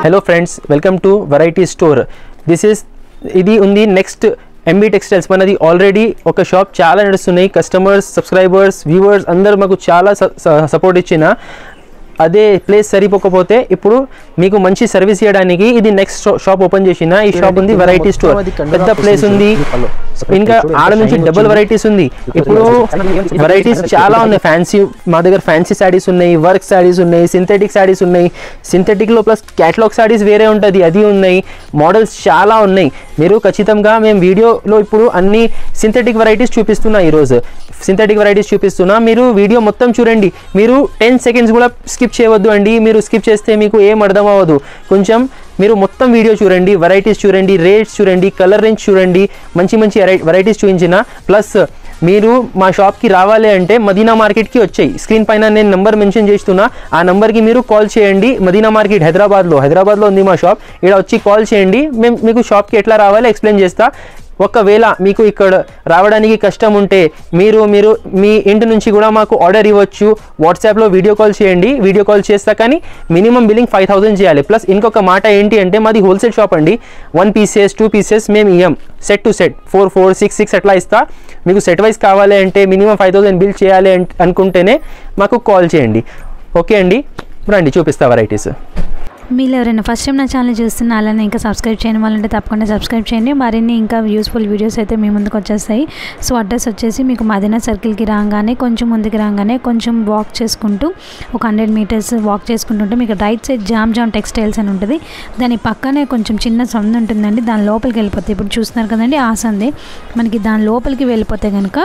Hello friends welcome to variety store this is ఇది ఉంది next MB textiles మనది already ఒక షాప్ చాలా నడుస్తున్నాయి కస్టమర్స్ సబ్స్క్రైబర్స్ వ్యూవర్స్ అందరు మాకు చాలా సపోర్ట్ ఇచ్చిన అదే ప్లేస్ సరిపోకపోతే ఇప్పుడు మీకు మంచి సర్వీస్ చేయడానికి ఇది నెక్స్ట్ షాప్ ఓపెన్ చేసిన ఈ షాప్ ఉంది వెరైటీ స్టోర్ పెద్ద ప్లేస్ ఉంది ఇంకా ఆడ నుంచి డబుల్ వెరైటీస్ ఉంది ఇప్పుడు వెరైటీస్ చాలా ఉన్నాయి ఫ్యాన్సీ మా దగ్గర ఫ్యాన్సీ శారీస్ ఉన్నాయి వర్క్ శారీస్ ఉన్నాయి సింథెటిక్ శారీస్ ఉన్నాయి సింథెటిక్ లో ప్లస్ క్యాటలాగ్ శారీస్ వేరే ఉంటుంది అది ఉన్నాయి మోడల్స్ చాలా ఉన్నాయి మీరు ఖచ్చితంగా మేము వీడియోలో ఇప్పుడు అన్ని సింథెటిక్ వెరైటీస్ చూపిస్తున్నా ఈరోజు సింథెటిక్ వెరైటీస్ చూపిస్తున్నా మీరు వీడియో మొత్తం చూడండి మీరు టెన్ సెకండ్స్ కూడా స్కిప్ చేయవద్దు అండి మీరు స్కిప్ చేస్తే మీకు ఏం అర్థం అవ్వదు కొంచెం మీరు మొత్తం వీడియో చూడండి వెరైటీస్ చూడండి రేట్స్ చూడండి కలర్ రేంజ్ చూడండి మంచి మంచి వెరైటీస్ చూపించిన ప్లస్ మీరు మా షాప్కి రావాలి అంటే మదీనా మార్కెట్కి వచ్చాయి స్క్రీన్ పైన నేను నెంబర్ మెన్షన్ చేస్తున్నా ఆ నెంబర్కి మీరు కాల్ చేయండి మదీనా మార్కెట్ హైదరాబాద్లో హైదరాబాద్లో ఉంది మా షాప్ ఇక్కడ వచ్చి కాల్ చేయండి మేము మీకు షాప్కి ఎట్లా రావాలో ఎక్స్ప్లెయిన్ చేస్తా ఒకవేళ మీకు ఇక్కడ రావడానికి కష్టం ఉంటే మీరు మీరు మీ ఇంటి నుంచి కూడా మాకు ఆర్డర్ ఇవ్వచ్చు వాట్సాప్లో వీడియో కాల్ చేయండి వీడియో కాల్ చేస్తా కానీ మినిమం బిల్లింగ్ ఫైవ్ థౌసండ్ చేయాలి ప్లస్ ఇంకొక మాట ఏంటి అంటే మాది హోల్సేల్ షాప్ అండి వన్ పీసెస్ టూ పీసెస్ మేము ఇయ్యం set to set four four six six అట్లా ఇస్తా మీకు సెట్ వైజ్ కావాలి అంటే మినిమం ఫైవ్ థౌసండ్ బిల్ చేయాలి అన్- అనుకుంటేనే మాకు కాల్ చేయండి ఓకే అండి రండి చూపిస్తా వెరైటీస్ మీరు ఎవరైనా ఫస్ట్ టైం నా ఛానల్ చూస్తున్న అలానే ఇంకా సబ్స్క్రైబ్ చేయని వాళ్ళంటే తప్పకుండా సబ్స్క్రైబ్ చేయండి మరిన్ని ఇంకా యూస్ఫుల్ వీడియోస్ అయితే మీ ముందుకు వచ్చేస్తాయి సో అడ్రస్ వచ్చేసి మీకు మదీనా సర్కిల్కి రాగానే కొంచెం ముందుకు రాగానే కొంచెం వాక్ చేసుకుంటూ ఒక హండ్రెడ్ మీటర్స్ వాక్ చేసుకుంటుంటే మీకు right side jam jam textiles అని ఉంటుంది దాని పక్కనే కొంచెం చిన్న సందు ఉంటుందండి దాని లోపలికి వెళ్ళిపోతాయి ఇప్పుడు చూస్తున్నారు కదండి ఆ సందే మనకి దాని లోపలికి వెళ్ళిపోతే కనుక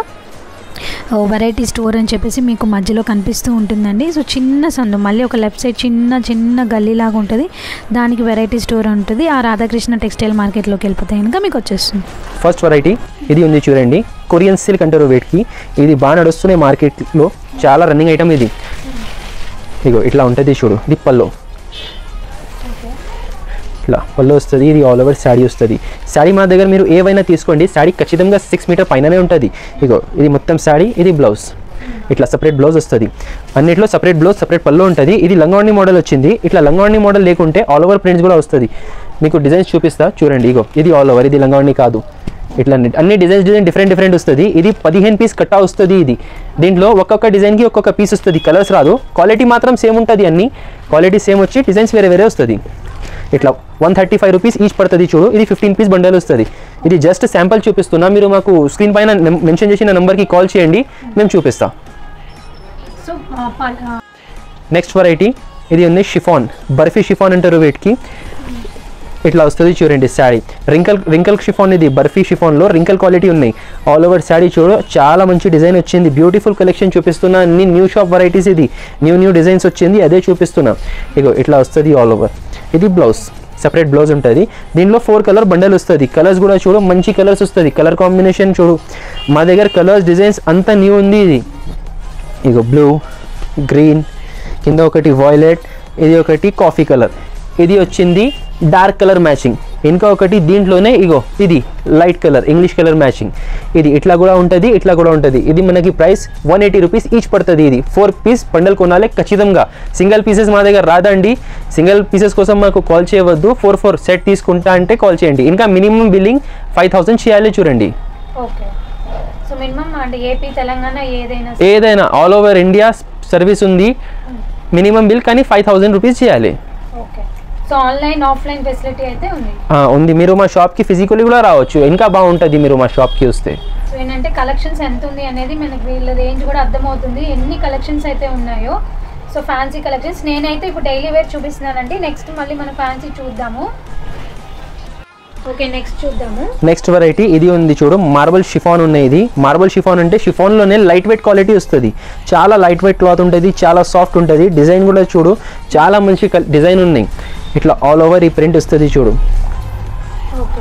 వెరైటీ స్టోర్ అని చెప్పేసి మీకు మధ్యలో కనిపిస్తూ ఉంటుందండి సో చిన్న సందు మళ్ళీ ఒక లెఫ్ట్ సైడ్ చిన్న చిన్న గల్లీ లాగా ఉంటుంది దానికి వెరైటీ స్టోర్ ఉంటుంది ఆ రాధాకృష్ణ టెక్స్టైల్ మార్కెట్లోకి వెళ్ళిపోతే కనుక మీకు వచ్చేస్తుంది ఫస్ట్ వెరైటీ ఇది ఉంది చూడండి కొరియన్ సిల్క్ అంటారు వేటికి ఇది బాగా నడుస్తున్నాయి మార్కెట్లో చాలా రన్నింగ్ ఐటమ్ ఇది ఇగో ఇట్లా ఉంటుంది చూడు ఇది పల్లో ఇట్లా పళ్ళు వస్తుంది ఇది ఆల్ ఓవర్ శాడీ వస్తుంది శాడీ మా దగ్గర మీరు ఏవైనా తీసుకోండి శాడీ ఖచ్చితంగా సిక్స్ మీటర్ పైననే ఉంటుంది ఇగో ఇది మొత్తం శాడీ ఇది బ్లౌజ్ ఇట్లా సపరేట్ బ్లౌజ్ వస్తుంది అన్నిట్లో సపరేట్ బ్లౌజ్ సపరేట్ పళ్ళు ఉంటుంది ఇది లంగావణి మోడల్ వచ్చింది ఇట్లా లంగావణి మోడల్ లేకుంటే ఆల్ ఓవర్ ప్రింట్స్ కూడా వస్తుంది మీకు డిజైన్స్ చూపిస్తా చూడండి ఇగో ఇది ఆల్ ఓవర్ ఇది లంగావణి కాదు ఇట్లా అన్ని- అన్ని డిజైన్స్ డిజైన్ డిఫరెంట్ డిఫరెంట్ వస్తుంది ఇది పదిహేను పీస్ కట్టా వస్తుంది ఇది దీంట్లో ఒక్కొక్క డిజైన్కి ఒక్కొక్క పీస్ వస్తుంది కలర్స్ రాదు క్వాలిటీ మాత్రం సేమ్ ఉంటుంది అన్ని క్వాలిటీ సేమ్ వచ్చి డిజైన్స్ వేరే వేరే వస్తుంది ఇట్లా one thirty five rupees each పడుతుంది చూడు ఇది ఫిఫ్టీన్ పీస్ బండల్ వస్తుంది ఇది జస్ట్ శాంపుల్ చూపిస్తున్నా మీరు మాకు స్క్రీన్ పైన మెన్షన్ చేసిన నెంబర్కి కాల్ చేయండి మేము చూపిస్తాం సో నెక్స్ట్ వెరైటీ ఇది ఉంది షిఫాన్ బర్ఫీ షిఫాన్ అంటారు వీటికి ఇట్లా వస్తుంది చూడండి శారీ రింకల్ రింకల్ షిఫాన్ ఇది బర్ఫీ షిఫాన్లో రింకల్ క్వాలిటీ ఉన్నాయి ఆల్ ఓవర్ శారీ చూడు చాలా మంచి డిజైన్ వచ్చింది బ్యూటిఫుల్ కలెక్షన్ చూపిస్తున్నా అన్ని న్యూ షాప్ వెరైటీస్ ఇది న్యూ న్యూ డిజైన్స్ వచ్చింది అదే చూపిస్తున్నా ఇగో ఇట్లా వస్తుంది ఆల్ ఓవర్ ఇది బ్లౌజ్ సపరేట్ బ్లౌజ్ ఉంటుంది దీనిలో ఫోర్ కలర్ బండల్ వస్తుంది కలర్స్ కూడా చూడు మంచి కలర్స్ వస్తుంది కలర్ కాంబినేషన్ చూడు మా దగ్గర కలర్స్ డిజైన్స్ అంతా న్యూ ఉంది ఇది ఇగో బ్లూ గ్రీన్ కింద ఒకటి వాయిలెట్ ఇది ఒకటి కాఫీ కలర్ ఇది వచ్చింది డార్క్ కలర్ మ్యాచింగ్ ఇంకా ఒకటి దీంట్లోనే ఇగో ఇది light colour English colour matching ఇది ఇట్లా కూడా ఉంటుంది ఇట్లా కూడా ఉంటుంది ఇది మనకి price one eighty rupees each పడుతుంది ఇది ఫోర్ పీస్ బండల్ కొనాలి ఖచ్చితంగా సింగిల్ పీసెస్ మా దగ్గర రాదండి సింగిల్ పీసెస్ కోసం మాకు కాల్ చేయవద్దు ఫోర్ ఫోర్ సెట్ తీసుకుంటా అంటే కాల్ చేయండి ఇంకా మినిమం బిల్లింగ్ ఫైవ్ థౌసండ్ చేయాలి చూడండి ఓకే సో మినిమం అంటే ఏపీ తెలంగాణ ఏదైనా ఏదైనా ఆల్ ఓవర్ ఇండియా సర్వీస్ ఉంది మినిమం బిల్ కానీ ఫైవ్ థౌసండ్ రూపీస్ చేయాలి okay so online offline facility అయితే ఉంది ఆ, ఉంది మీరు మా షాప్కి ఫిజికల్లీ కూడా రావచ్చు ఇంకా బాగుంటుంది మీరు మా షాప్కి వస్తే సో ఏంటంటే కలెక్షన్స్ ఎంత ఉంది అనేది మనకి వీళ్ళ రేంజ్ కూడా అర్థమవుతుంది ఎన్ని కలెక్షన్స్ అయితే ఉన్నాయో సో ఫ్యాన్సీ కలెక్షన్స్ నేనైతే ఇప్పుడు డైలీ వేర్ చూపిస్తున్నానండి నెక్స్ట్ మళ్ళీ మన ఫ్యాన్సీ చూద్దాము ఓకే నెక్స్ట్ చూద్దాము నెక్స్ట్ వెరైటీ ఇది ఉంది చూడు మార్బల్ షిఫాన్ ఉన్నాయి ఇది మార్బల్ షిఫాన్ అంటే షిఫాన్లోనే లైట్ వెయిట్ క్వాలిటీ వస్తుంది చాలా లైట్ వెయిట్ క్లాత్ ఉంటుంది చాలా సాఫ్ట్ ఉంటుంది డిజైన్ కూడా చూడు చాలా మంచి డిజైన్ ఉన్నాయి ఇట్లా ఆల్ ఓవర్ ఈ ప్రింట్ వస్తుంది చూడు ఓకే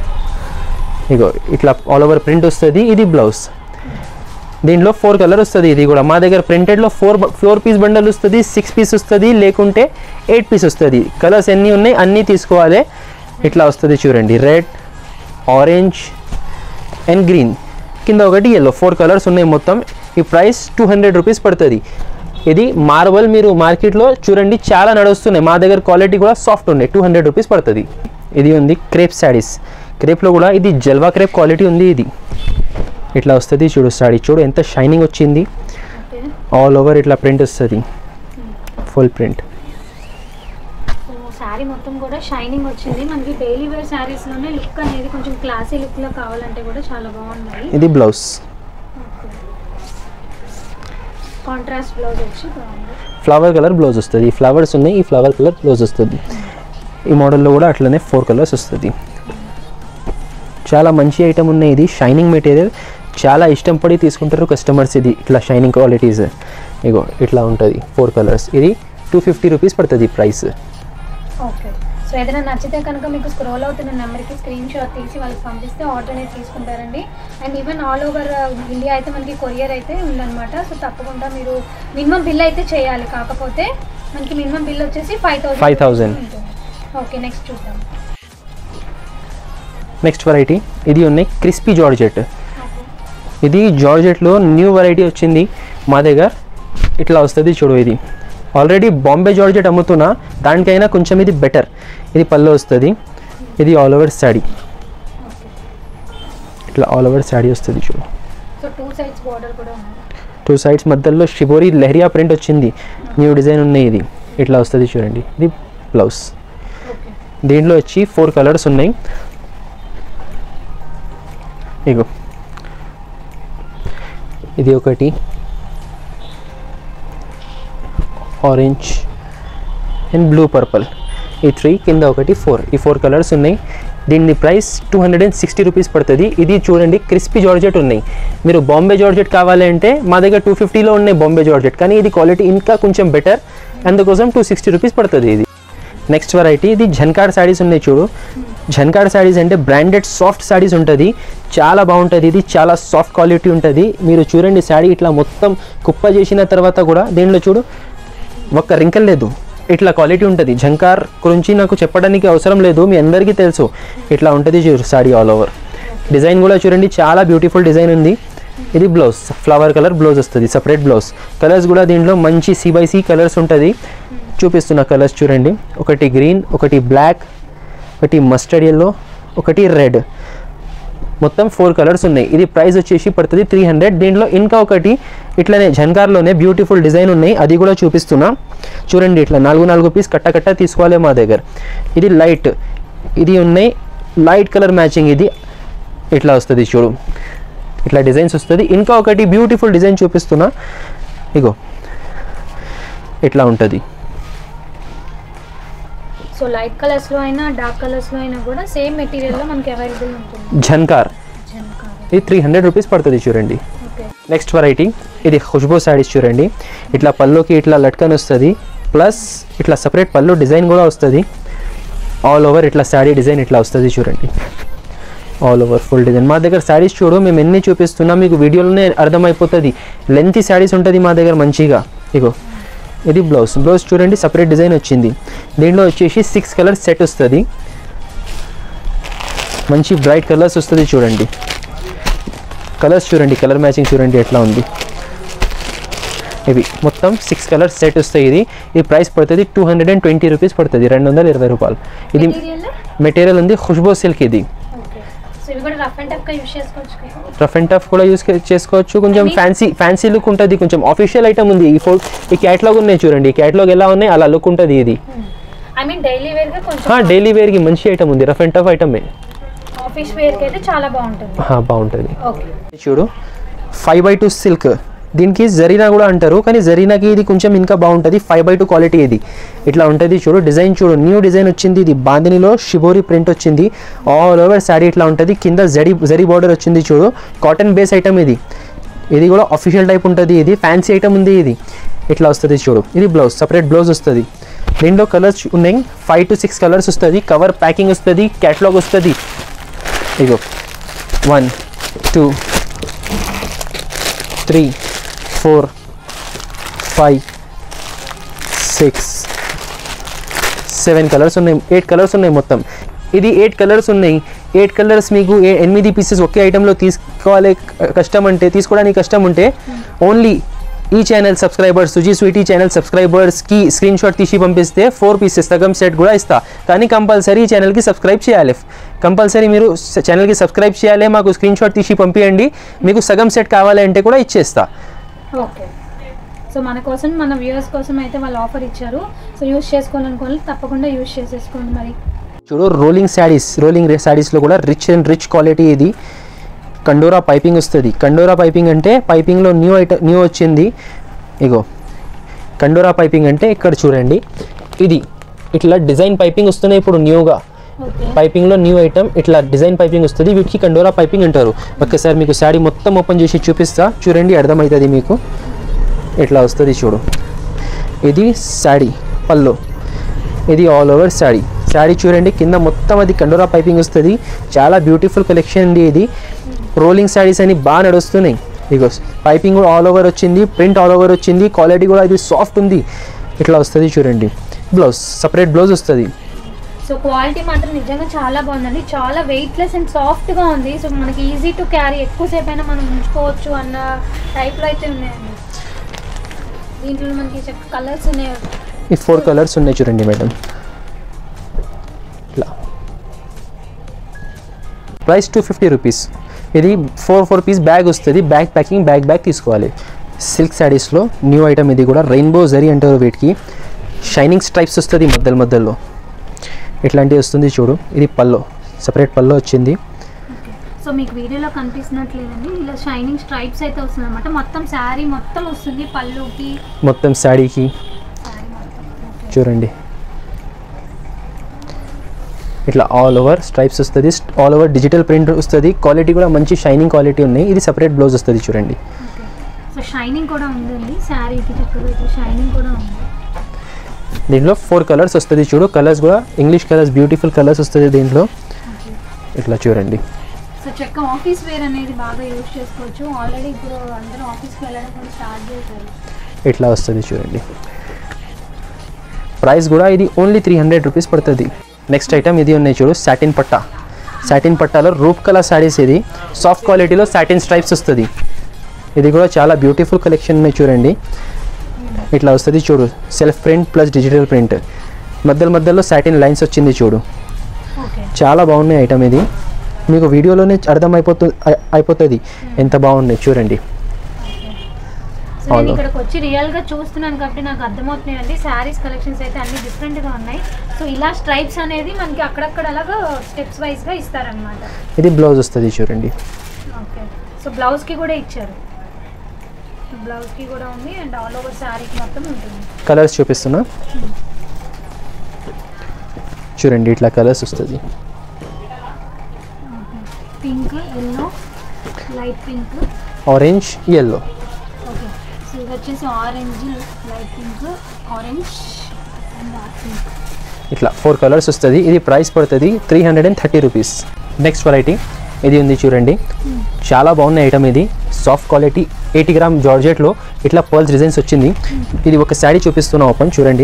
ఇగో ఇట్లా ఆల్ ఓవర్ ప్రింట్ వస్తుంది ఇది బ్లౌజ్ దీంట్లో ఫోర్ కలర్ వస్తుంది ఇది కూడా మా దగ్గర ప్రింటెడ్లో ఫోర్ ఫోర్ పీస్ బండల్ వస్తుంది సిక్స్ పీస్ వస్తుంది లేకుంటే ఎయిట్ పీస్ వస్తుంది కలర్స్ ఎన్ని ఉన్నాయి అన్నీ తీసుకోవాలి ఇట్లా వస్తుంది చూడండి రెడ్ ఆరెంజ్ అండ్ గ్రీన్ కింద ఒకటి ఎల్లో ఫోర్ కలర్స్ ఉన్నాయి మొత్తం ఈ ప్రైస్ టూ హండ్రెడ్ రూపీస్ పడుతుంది ఇది మార్బల్ మీరు మార్కెట్లో చూడండి చాలా నడుస్తున్నాయి మా దగ్గర క్వాలిటీ కూడా సాఫ్ట్ ఉన్నాయి టూ హండ్రెడ్ రూపీస్ పడుతుంది ఇది ఉంది క్రేప్ శారీస్ క్రేప్లో కూడా ఇది జల్వా క్రేప్ క్వాలిటీ ఉంది ఇది ఇట్లా వస్తుంది చూడు సాడీ చూడు ఎంత షైనింగ్ వచ్చింది ఓకే ఆల్ ఓవర్ ఇట్లా ప్రింట్ వస్తుంది ఫుల్ ప్రింట్ సో శారీ మొత్తం కూడా షైనింగ్ వచ్చింది మనకి డైలీ వేర్ శారీస్లోనే లుక్ అనేది కొంచెం క్లాసీ లుక్లో కావాలంటే కూడా చాలా బాగున్నాయి ఇది బ్లౌజ్ కాంట్రాస్ట్ బ్లౌజ్ వచ్చి బాగుంది ఫ్లవర్ కలర్ బ్లౌజ్ వస్తుంది ఈ ఫ్లవర్స్ ఉన్నాయి ఈ ఫ్లవర్ కలర్ బ్లౌజ్ వస్తుంది ఈ మోడల్లో కూడా అట్లనే ఫోర్ కలర్స్ వస్తుంది చాలా మంచి ఐటమ్ ఉన్నాయి ఇది షైనింగ్ మెటీరియల్ చాలా ఇష్టం పడి తీసుకుంటారు కస్టమర్స్ ఇది ఇట్లా షైనింగ్ క్వాలిటీస్ ఇగో ఇట్లా ఉంటుంది ఫోర్ కలర్స్ ఇది టూ ఫిఫ్టీ రూపీస్ పడుతుంది ప్రైస్ ఓకే సో ఏదైనా నచ్చితే కనుక మీకు స్క్రోల్ అవుతున్న నెంబర్కి స్క్రీన్ షాట్ తీసి వాళ్ళకి పంపిస్తే ఆర్డర్ అనేది తీసుకుంటారండి and even all over India అయితే మనకి కొరియర్ అయితే ఉందన్నమాట సో తప్పకుండా మీరు మినిమం బిల్ అయితే చేయాలి కాకపోతే మనకి మినిమం బిల్ వచ్చేసి ఫైవ్ థౌసండ్ 5,000. ఓకే నెక్స్ట్ చూద్దాం నెక్స్ట్ వెరైటీ ఇది ఉన్నాయి క్రిస్పీ జార్జెట్ ఇది జార్జెట్లో న్యూ వెరైటీ వచ్చింది మా దగ్గర ఇట్లా వస్తుంది చూడు ఇది ఆల్రెడీ బాంబే జార్జెట్ అమ్ముతున్నా దానికైనా కొంచెం ఇది బెటర్ ఇది పళ్ళు వస్తుంది ఇది ఆల్ ఓవర్ శాడీ ఇట్లా ఆల్ ఓవర్ శాడీ వస్తుంది చూడు సో టూ సైడ్స్ బార్డర్ కూడా ఉంది టూ సైడ్స్ మధ్యలో షిబోరి లెహరియా ప్రింట్ వచ్చింది న్యూ డిజైన్ ఉన్నాయి ఇది ఇట్లా వస్తుంది చూడండి ఇది బ్లౌజ్ ఓకే దీంట్లో వచ్చి ఫోర్ కలర్స్ ఉన్నాయి ఇగో ఇది ఒకటి ఆరెంజ్ అండ్ బ్లూ పర్పల్ ఈ త్రీ కింద ఒకటి ఫోర్ ఈ ఫోర్ కలర్స్ ఉన్నాయి దీని price two hundred and sixty rupees పడుతుంది ఇది చూడండి క్రిస్పీ జార్జెట్ ఉన్నాయి మీరు బాంబే జార్జెట్ కావాలంటే మా దగ్గర టూ ఫిఫ్టీలో ఉన్నాయి బాంబే జార్జెట్ కానీ ఇది క్వాలిటీ ఇంకా కొంచెం బెటర్ అందుకోసం టూ సిక్స్టీ రూపీస్ పడుతుంది ఇది నెక్స్ట్ వెరైటీ ఇది ఝన్కాడ్ శారీస్ ఉన్నాయి చూడు ఝన్కాడ్ శారీస్ అంటే బ్రాండెడ్ సాఫ్ట్ శారీస్ ఉంటుంది చాలా బాగుంటుంది ఇది చాలా సాఫ్ట్ క్వాలిటీ ఉంటుంది మీరు చూడండి శారీ ఇట్లా మొత్తం కుప్ప చేసిన తర్వాత కూడా దీనిలో చూడు ఒక్క రింకల్ లేదు ఇట్లా క్వాలిటీ ఉంటుంది ఝంకార్ గురించి నాకు చెప్పడానికి అవసరం లేదు మీ అందరికీ తెలుసు ఇట్లా ఉంటుంది చూడు శారీ ఆల్ ఓవర్ డిజైన్ కూడా చూడండి చాలా బ్యూటిఫుల్ డిజైన్ ఉంది ఇది బ్లౌజ్ ఫ్లవర్ కలర్ బ్లౌజ్ వస్తుంది సపరేట్ బ్లౌజ్ కలర్స్ కూడా దీంట్లో మంచి సి బై సి కలర్స్ ఉంటుంది చూపిస్తున్న కలర్స్ చూడండి ఒకటి గ్రీన్ ఒకటి బ్లాక్ ఒకటి మస్టర్డ్ ఎల్లో ఒకటి రెడ్ మొత్తం ఫోర్ కలర్స్ ఉన్నాయి ఇది ప్రైస్ వచ్చేసి పడుతుంది త్రీ హండ్రెడ్ దీంట్లో ఇంకా ఒకటి ఇట్లనే జన్కార్లోనే బ్యూటిఫుల్ డిజైన్ ఉన్నాయి అది కూడా చూపిస్తున్నా చూడండి ఇట్లా నాలుగు నాలుగు పీస్ కట్ట కట్ట తీసుకోవాలి మా దగ్గర ఇది లైట్ ఇది ఉన్నాయి లైట్ కలర్ మ్యాచింగ్ ఇది ఇట్లా వస్తుంది చూడు ఇట్లా డిజైన్స్ వస్తుంది ఇంకా ఒకటి బ్యూటిఫుల్ డిజైన్ చూపిస్తున్నా ఇగో ఇట్లా ఉంటుంది సో లైట్ కలర్స్లో అయినా డార్క్ కలర్స్లో అయినా కూడా సేమ్ మెటీరియల్లో మనకి అవైలబుల్ ఉంటుంది జన్కార్ జనకారు ఇది త్రీ హండ్రెడ్ రూపీస్ పడుతుంది చూడండి ఓకే నెక్స్ట్ వెరైటీ ఇది ఖుష్బూ శారీస్ చూడండి ఇట్లా పళ్ళుకి ఇట్లా లట్కన్ వస్తుంది ప్లస్ ఇట్లా సపరేట్ పళ్ళు డిజైన్ కూడా వస్తుంది ఆల్ ఓవర్ ఇట్లా శారీ డిజైన్ ఇట్లా వస్తుంది చూడండి ఆల్ ఓవర్ ఫుల్ డిజైన్ మా దగ్గర శారీస్ చూడు మేము ఎన్ని చూపిస్తున్నా మీకు వీడియోలోనే అర్థమైపోతుంది లెంతీ శారీస్ ఉంటుంది మా దగ్గర మంచిగా ఇగో ఇది బ్లౌజ్ బ్లౌజ్ చూడండి సపరేట్ డిజైన్ వచ్చింది దీంట్లో వచ్చేసి సిక్స్ కలర్స్ సెట్ వస్తుంది మంచి బ్రైట్ కలర్స్ వస్తుంది చూడండి కలర్స్ చూడండి కలర్ మ్యాచింగ్ చూడండి ఎట్లా ఉంది ఇవి మొత్తం సిక్స్ కలర్స్ సెట్ వస్తాయి ఇది ఈ ప్రైస్ పడుతుంది two hundred and twenty rupees పడుతుంది రెండు వందల ఇరవై రూపాయలు ఇది మెటీరియల్ మెటీరియల్ ఉంది ఖుష్బూ సిల్క్ ఇది ఓకే సో ఇవి కూడా రఫ్ అండ్ టఫ్గా యూస్ చేసుకోవచ్చు కదా రఫ్ అండ్ టఫ్ కూడా యూస్ చేసుకోవచ్చు కొంచెం అవి- ఫ్యాన్సీ ఫ్యాన్సీ లుక్ ఉంటుంది కొంచెం ఆఫీషియల్ ఐటమ్ ఉంది ఈ ఫో ఈ క్యాట్లాగ్ ఉన్నాయి చూడండి ఈ క్యాట్లాగ్ ఎలా ఉన్నాయి అలా లుక్ ఉంటుంది ఇది ఐ మీన్ డైలీ వేర్గా కొంచెం డైలీ వేర్కి మంచి ఐటమ్ ఉంది రఫ్ అండ్ టఫ్ ఐటమే ఆఫీస్ వేర్కి అయితే చాలా బాగుంటుంది బాగుంటుంది ఓకే చూడు ఫైవ్ బై టూ సిల్క్ దీనికి జరీనా కూడా అంటారు కానీ జరీనాకి ఇది కొంచెం ఇంకా బాగుంటుంది ఫైవ్ బై టూ క్వాలిటీ ఇది ఇట్లా ఉంటుంది చూడు డిజైన్ చూడు న్యూ డిజైన్ వచ్చింది ఇది బాందినిలో షిబోరి ప్రింట్ వచ్చింది ఆల్ ఓవర్ శారీ ఇట్లా ఉంటుంది కింద జరీ జరీ బార్డర్ వచ్చింది చూడు కాటన్ బేస్ ఐటమ్ ఇది ఇది కూడా అఫీషియల్ టైప్ ఉంటుంది ఇది ఫ్యాన్సీ ఐటమ్ ఉంది ఇది ఇట్లా వస్తుంది చూడు ఇది బ్లౌజ్ సపరేట్ బ్లౌజ్ వస్తుంది దీంట్లో కలర్స్ ఉన్నాయి ఫైవ్ టు సిక్స్ కలర్స్ వస్తుంది కవర్ ప్యాకింగ్ వస్తుంది క్యాటలాగ్ వస్తుంది ఇగో one two three four five six seven colours ఉన్నాయి ఎయిట్ కలర్స్ ఉన్నాయి మొత్తం ఇది ఎయిట్ కలర్స్ ఉన్నాయి ఎయిట్ కలర్స్ మీకు ఏ- ఎనిమిది పీసెస్ ఒకే ఐటెంలో తీసుకోవాలి క- కష్టం అంటే తీసుకోవడానికి కష్టం ఉంటే ఓన్లీ ఈ channel subscribers Suji Sweety channel సబ్స్క్రైబర్స్కి స్క్రీన్ షాట్ తీసి పంపిస్తే ఫోర్ పీసెస్ సగం సెట్ కూడా ఇస్తా కానీ కంపల్సరీ ఈ ఛానల్కి సబ్స్క్రైబ్ చేయాలి కంపల్సరీ మీరు స- ఛానల్కి సబ్స్క్రైబ్ చేయాలి మాకు స్క్రీన్ షాట్ తీసి పంపించండి మీకు సగం సెట్ కావాలి అంటే కూడా ఇచ్చేస్తా ఓకే సో మన కోసం మన వ్యూవర్స్ కోసం అయితే వాళ్ళు ఆఫర్ ఇచ్చారు సో యూస్ చేసుకోవాలనుకోవాలి తప్పకుండా యూస్ చేసేసుకోండి మరి చూడు రోలింగ్ శారీస్ రోలింగ్ శారీస్లో కూడా రిచ్ అండ్ రిచ్ క్వాలిటీ ఇది కండోరా పైపింగ్ వస్తుంది కండోరా పైపింగ్ అంటే పైపింగ్లో న్యూ ఐట న్యూ వచ్చింది ఇగో కండోరా పైపింగ్ అంటే ఇక్కడ చూడండి ఇది ఇట్లా డిజైన్ పైపింగ్ వస్తున్నాయి ఇప్పుడు న్యూగా ఓకే పైపింగ్లో న్యూ ఐటమ్ ఇట్లా డిజైన్ పైపింగ్ వస్తుంది వీటికి కండోరా పైపింగ్ అంటారు ఒక్కసారి మీకు శారీ మొత్తం ఓపెన్ చేసి చూపిస్తా చూడండి అర్థమవుతుంది మీకు ఇట్లా వస్తుంది చూడు ఇది శారీ పల్లో ఇది ఆల్ ఓవర్ శారీ శారీ చూడండి కింద మొత్తం అది కండోరా పైపింగ్ వస్తుంది చాలా బ్యూటిఫుల్ కలెక్షన్ అండి ఇది రోలింగ్ శారీస్ అని బాగా నడుస్తున్నాయి ఇగో పైపింగ్ కూడా ఆల్ ఓవర్ వచ్చింది ప్రింట్ ఆల్ ఓవర్ వచ్చింది క్వాలిటీ కూడా ఇది సాఫ్ట్ ఉంది ఇట్లా వస్తుంది చూడండి బ్లౌజ్ సపరేట్ బ్లౌజ్ వస్తుంది సో క్వాలిటీ మాత్రం నిజంగా చాలా బాగుందండి చాలా వెయిట్లెస్ అండ్ సాఫ్ట్గా ఉంది సో మనకి ఈజీ టు క్యారీ ఎక్కువసేపు అయినా మనం ఉంచుకోవచ్చు అన్న టైప్లో అయితే ఉన్నాయండి దీంట్లో మనకి కలర్స్ ఉన్నాయి ఈ ఫోర్ కలర్స్ ఉన్నాయి చూడండి మేడం ఇట్లా ప్రైస్ టూ ఫిఫ్టీ రూపీస్ ఇది ఫోర్ ఫోర్ పీస్ బ్యాగ్ వస్తుంది బ్యాగ్ ప్యాకింగ్ బ్యాగ్ బ్యాగ్ తీసుకోవాలి సిల్క్ శారీస్లో న్యూ ఐటమ్ ఇది కూడా రెయిన్బో జరీ అంటారు వీటికి షైనింగ్ స్ట్రైప్స్ వస్తుంది మధ్యలో మధ్యలో ఇట్లాంటివి వస్తుంది చూడు ఇది పల్లో సపరేట్ పల్లో వచ్చింది సో మీకు వీడియోలో కనిపిస్తున్నట్లేదండి ఇలా షైనింగ్ స్ట్రైప్స్ అయితే వస్తుంది అనమాట మొత్తం శారీ మొత్తం వస్తుంది పళ్ళుకి మొత్తం శారీకి శారీ మొత్తం ఓకే చూడండి ఇట్లా ఆల్ ఓవర్ స్ట్రైప్స్ వస్తుంది ఆల్ ఓవర్ డిజిటల్ ప్రింట్ వస్తుంది క్వాలిటీ కూడా మంచి షైనింగ్ క్వాలిటీ ఉన్నాయి ఇది సపరేట్ బ్లౌజ్ వస్తుంది చూడండి ఓకే సో షైనింగ్ కూడా ఉందండి శారీకి చక్కగా ఇట్లా షైనింగ్ కూడా ఉంది దీంట్లో ఫోర్ కలర్స్ వస్తుంది చూడు కలర్స్ కూడా ఇంగ్లీష్ కలర్స్ బ్యూటిఫుల్ కలర్స్ వస్తుంది దీంట్లో ఓకే ఇట్లా చూడండి సో చక్క ఆఫీస్ వేర్ అనేది బాగా యూజ్ చేసుకోవచ్చు ఆల్రెడీ ఇప్పుడు అందరూ ఆఫీస్కి వెళ్ళడం కూడా స్టార్ట్ చేశారు ఇట్లా వస్తుంది చూడండి ప్రైస్ కూడా ఇది ఓన్లీ త్రీ హండ్రెడ్ రూపీస్ పడుతుంది నెక్స్ట్ ఐటమ్ ఇది ఉన్నాయి చూడు సాటిన్ పట్టా సాటిన్ పట్టాలో రూప్ కలర్ శారీస్ ఇది సాఫ్ట్ క్వాలిటీలో సాటిన్ స్ట్రైప్స్ వస్తుంది ఇది కూడా చాలా బ్యూటిఫుల్ కలెక్షన్ ఉన్నాయి చూడండి ఇట్లా వస్తుంది చూడు self print plus digital print మధ్యలో మధ్యలో సాటిన్ లైన్స్ వచ్చింది చూడు ఓకే చాలా బాగున్నాయి ఐటమ్ ఇది మీకు వీడియోలోనే అర్థం అయిపోతుంది అయిపోతుంది ఎంత బాగున్నాయి చూడండి సో నేను అవును. ఇక్కడికి వచ్చి రియల్గా చూస్తున్నాను కాబట్టి నాకు అర్థమవుతున్నాయండి శారీస్ కలెక్షన్స్ అయితే అన్ని డిఫరెంట్గా ఉన్నాయి సో ఇలా స్ట్రైప్స్ అనేది మనకి అక్కడక్కడ అలాగా స్టెప్స్ వైజ్గా ఇస్తారనమాట ఇది బ్లౌజ్ వస్తుంది చూడండి ఓకే సో బ్లౌజ్కి కూడా ఇచ్చారు బ్లౌజ్కి కూడా ఉంది అండ్ ఆల్ ఓవర్ శారీకి మొత్తం ఉంటుంది కలర్స్ చూపిస్తున్నా చూడండి ఇట్లా కలర్స్ వస్తుంది pink yellow light pink orange yellow okay so ఇది వచ్చేసి orange light pink orange and dark pink ఇట్లా ఫోర్ కలర్స్ వస్తుంది ఇది ప్రైస్ పడుతుంది three hundred and thirty rupees next variety ఇది ఉంది చూడండి చాలా బాగున్న ఐటమ్ ఇది సాఫ్ట్ క్వాలిటీ ఎయిటీ గ్రామ్ జార్జెట్లో ఇట్లా పర్ల్స్ డిజైన్స్ వచ్చింది ఇది ఒక శారీ చూపిస్తున్నా ఓపెన్ చూడండి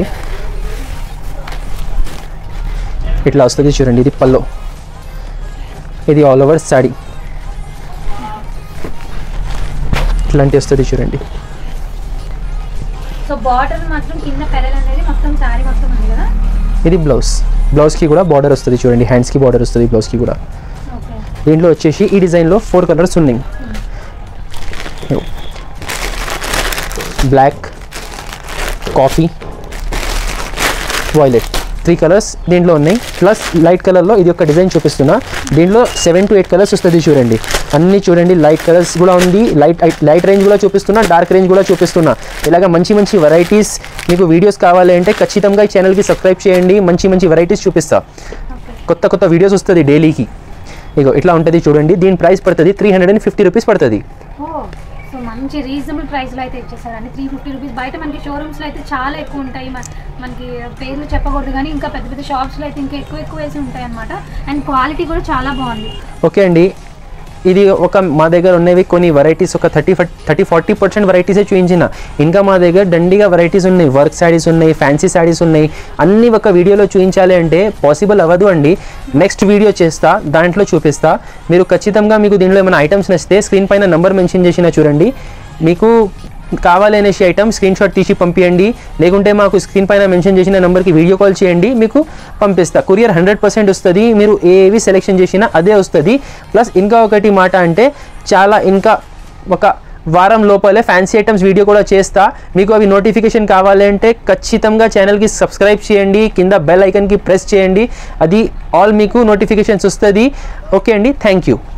ఇట్లా వస్తుంది చూడండి ఇది పల్లో ఇది ఆల్ ఓవర్ శారీ ఇట్లాంటి వస్తుంది చూడండి సో బార్డర్ మాత్రం కింద పెరల్ అనేది మొత్తం శారీ మొత్తం ఉంది కదా ఇది బ్లౌజ్ బ్లౌజ్కి కూడా బార్డర్ వస్తుంది చూడండి హ్యాండ్స్కి బార్డర్ వస్తుంది బ్లౌజ్కి కూడా ఓకే దీంట్లో వచ్చేసి ఈ డిజైన్లో ఫోర్ కలర్స్ ఉన్నాయి black coffee violet three colours దీంట్లో ఉన్నాయి ప్లస్ లైట్ కలర్లో ఇది ఒక డిజైన్ చూపిస్తున్నా దీంట్లో సెవెన్ టు ఎయిట్ కలర్స్ వస్తుంది చూడండి అన్నీ చూడండి లైట్ కలర్స్ కూడా ఉంది లైట్ లైట్ రేంజ్ కూడా చూపిస్తున్నా డార్క్ రేంజ్ కూడా చూపిస్తున్నా ఇలాగ మంచి మంచి వెరైటీస్ మీకు వీడియోస్ కావాలి అంటే ఖచ్చితంగా ఈ ఛానల్కి సబ్స్క్రైబ్ చేయండి మంచి మంచి వెరైటీస్ చూపిస్తా ఓకే కొత్త కొత్త వీడియోస్ వస్తుంది డైలీకి ఇగో ఇట్లా ఉంటుంది చూడండి దీని ప్రైస్ పడుతుంది three hundred and fifty rupees పడుతుంది ఓ సో మంచి రీజనబుల్ ప్రైస్లో అయితే ఇచ్చేసారండి త్రీ ఫిఫ్టీ రూపీస్ బయట మనకి షోరూమ్స్లో అయితే చాలా ఎక్కువ ఉంటాయి మన- మనకి పేర్లు చెప్పకూడదు కానీ ఇంకా పెద్ద పెద్ద షాప్స్లో అయితే ఇంకా ఎక్కువ ఎక్కువ వేసి ఉంటాయి అనమాట అండ్ క్వాలిటీ కూడా చాలా బాగుంది ఓకే అండి ఇది ఒక మా దగ్గర ఉన్నవి కొన్ని వెరైటీస్ ఒక థర్టీ థర్టీ ఫార్టీ పర్సెంట్ వెరైటీసే చూపించిన ఇంకా మా దగ్గర దండిగా వెరైటీస్ ఉన్నాయి వర్క్ శారీస్ ఉన్నాయి ఫ్యాన్సీ శారీస్ ఉన్నాయి అన్నీ ఒక వీడియోలో చూపించాలి అంటే పాసిబుల్ అవ్వదు అండి నెక్స్ట్ వీడియో చేస్తా దాంట్లో చూపిస్తా మీరు ఖచ్చితంగా మీకు దీనిలో ఏమైనా ఐటమ్స్ నచ్చితే స్క్రీన్ పైన నంబర్ మెన్షన్ చేసిన చూడండి మీకు కావాలి అనేసి ఐటమ్ స్క్రీన్ షాట్ తీసి పంపించండి లేకుంటే మాకు స్క్రీన్ పైన మెన్షన్ చేసిన నెంబర్కి వీడియో కాల్ చేయండి మీకు పంపిస్తా కొరియర్ హండ్రెడ్ పర్సెంట్ వస్తుంది మీరు ఏవి సెలెక్షన్ చేసినా అదే వస్తుంది ప్లస్ ఇంకా ఒకటి మాట అంటే చాలా ఇంకా ఒక వారం లోపలే ఫ్యాన్సీ ఐటమ్స్ వీడియో కూడా చేస్తా మీకు అవి నోటిఫికేషన్ కావాలంటే ఖచ్చితంగా ఛానల్కి సబ్స్క్రైబ్ చేయండి కింద బెల్ ఐకన్కి ప్రెస్ చేయండి అది ఆల్ మీకు నోటిఫికేషన్స్ వస్తుంది ఓకే అండి థ్యాంక్ యూ